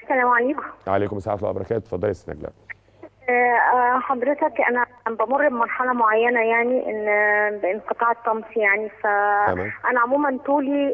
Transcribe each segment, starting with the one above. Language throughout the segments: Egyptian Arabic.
السلام عليكم عليكم السلام ورحمه الله وبركاته اتفضلي يا استاذ نجلاء آه، آه، حضرتك انا بمر بمرحله معينه يعني ان بانقطاع الطمس يعني تمام. فانا عموما طولي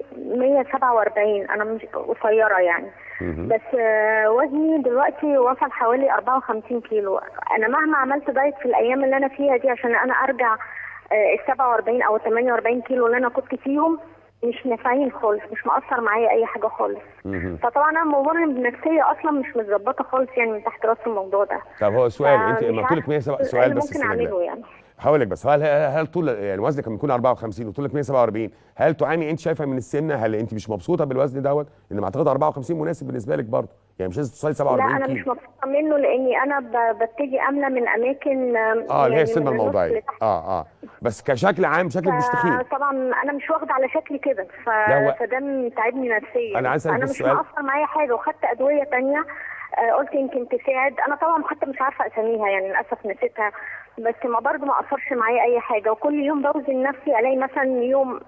147 انا مش قصيره يعني مهم. بس آه، وزني دلوقتي وصل حوالي 54 كيلو انا مهما عملت دايت في الايام اللي انا فيها دي عشان انا ارجع آه، ال 47 او ال 48 كيلو اللي انا كنت فيهم مش نافعين خالص مش مأثر معايا اي حاجه خالص مهم. فطبعا انا ممر بنفسيه اصلا مش متظبطه خالص يعني من تحت راس الموضوع ده طب هو سؤال انت فمش لما طولك عارفة 107 إيه سؤال اللي بس ممكن استاذ اعمله نجلاء يعني هقول لك بس هل يعني وطول يعني وزنك لما يكون 54 وطولك 147 هل تعاني انت شايفه من السمنه هل انت مش مبسوطه بالوزن دوت ان اعتقد 54 مناسب بالنسبه لك برضه يعني مش لازم توصلي لا 47 انا كيلو مش مبسوطه منه لاني انا ب- بتجي امله من اماكن اه اللي يعني هي السمنه من النص الموضعيه لتحت. اه اه بس كشكل عام شكلك مش تخين طبعا انا مش واخده على شكلي كده ف... لا، هو- فده متعبني نفسيا أنا عايز أسألك انا مش السؤال. مأثر معايا حاجه وخدت ادويه تانية آه، قلت يمكن تساعد انا طبعا حتى مش عارفه اساميها يعني للاسف نسيتها بس ما برضه ما اثرش معايا اي حاجه وكل يوم بوزن نفسي الاقي مثلا يوم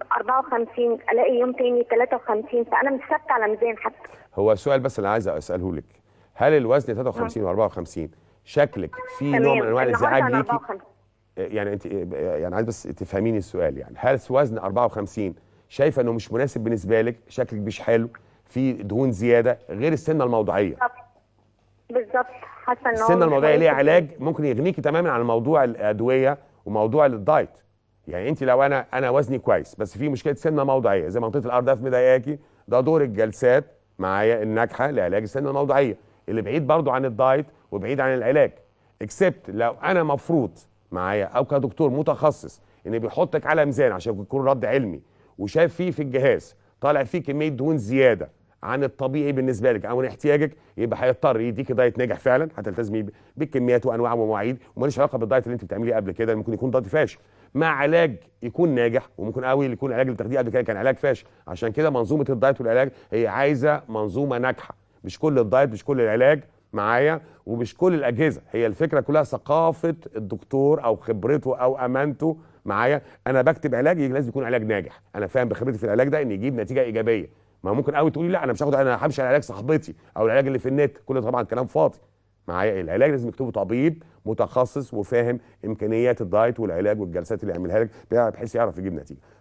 54 الاقي يوم تاني 53 فانا مش ثابته على ميزان حتى هو السؤال بس اللي عايز اساله لك هل الوزن 53 و54 شكلك في نوع من انواع النهاردة الازعاج أنا ليكي 54. يعني انت يعني عايز بس تفهميني السؤال يعني هل وزن 54 شايفه انه مش مناسب بالنسبه لك شكلك مش حلو في دهون زياده غير السمنه الموضعيه بالظبط بالظبط حاسه ان هو السمنه مش الموضعيه ليها كويس. علاج ممكن يغنيكي تماما عن موضوع الادويه وموضوع الدايت يعني انت لو انا انا وزني كويس بس في مشكله سمنه موضعيه زي منطقه الارداف مضايقاكي ده دور الجلسات معايا الناجحه لعلاج السمنه الموضعيه اللي بعيد برضو عن الدايت وبعيد عن العلاج اكسبت لو انا مفروض معايا او كدكتور متخصص ان بيحطك على ميزان عشان يكون رد علمي وشايف فيه في الجهاز طالع فيه كميه دهون زياده عن الطبيعي بالنسبه لك او عن احتياجك يبقى هيضطر يديكي دايت ناجح فعلا هتلتزمي ب- بالكميات وانواع ومواعيد وماليش علاقه بالدايت اللي انت بتعمليه قبل كده ممكن يكون دايت فاشل مع علاج يكون ناجح وممكن قوي يكون العلاج اللي بتاخديه قبل كده كان علاج فاشل عشان كده منظومه الدايت والعلاج هي عايزه منظومه ناجحه مش كل الدايت مش كل العلاج معايا ومش كل الاجهزه هي الفكره كلها ثقافه الدكتور او خبرته او امانته معايا انا بكتب علاج يجي لازم يكون علاج ناجح انا فاهم بخبرتي في العلاج ده ان يجيب نتيجه ايجابيه ما ممكن قوي تقولي لا انا مش هاخد انا همشي على علاج صاحبتي او العلاج اللي في النت كل ده طبعا كلام فاضي معايا العلاج لازم يكتبه طبيب متخصص وفاهم امكانيات الدايت والعلاج والجلسات اللي يعملها لك بحيث يعرف يجيب نتيجه